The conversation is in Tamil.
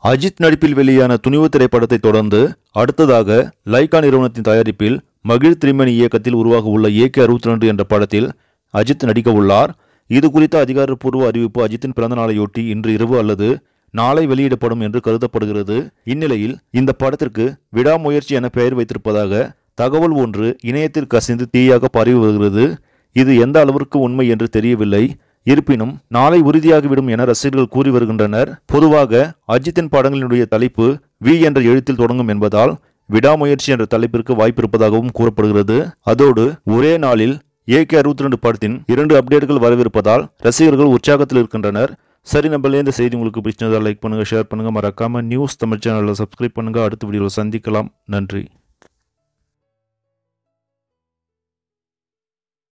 அஜித் நடிப்பில் வெளியான துணிவு திரைப்படத்தை தொடர்ந்து அடுத்ததாக லைகா நிறுவனத்தின் தயாரிப்பில் மகிழ் திரிமணி இயக்கத்தில் உருவாக உள்ள ஏகே அறுபத்தி ரெண்டு என்ற படத்தில் அஜித் நடிக்க உள்ளார் இது குறித்த அதிகாரப்பூர்வ அறிவிப்பு அஜித்தின் பிறந்த நாளையொட்டி இன்று இரவு அல்லது நாளை வெளியிடப்படும் என்று கருதப்படுகிறது இந்நிலையில் இந்த படத்திற்கு விடாமுயற்சி என பெயர் வைத்திருப்பதாக தகவல் ஒன்று இணையத்தில் கசிந்து தீயாக பரவி வருகிறது இது எந்த அளவிற்கு உண்மை என்று தெரியவில்லை இருப்பினும் நாளை உறுதியாகிவிடும் என ரசிகர்கள் கூறி வருகின்றனர் பொதுவாக அஜித்தின் படங்களினுடைய தலைப்பு வி என்ற எழுத்தில் தொடங்கும் என்பதால் விடாமுயற்சி என்ற தலைப்பிற்கு வாய்ப்பு இருப்பதாகவும் கூறப்படுகிறது அதோடு ஒரே நாளில் ஏகே அறுபத்தி ரெண்டு படத்தின் இரண்டு அப்டேட்டுகள் வரவிருப்பதால் ரசிகர்கள் உற்சாகத்தில் இருக்கின்றனர் சரி நம்மளே இந்த செய்தி உங்களுக்கு பிடிச்சதா லைக் பண்ணுங்க ஷேர் பண்ணுங்க மறக்காம நியூஸ் தமிழ் சேனலில் சப்ஸ்கிரைப் பண்ணுங்க அடுத்த வீடியோவில் சந்திக்கலாம் நன்றி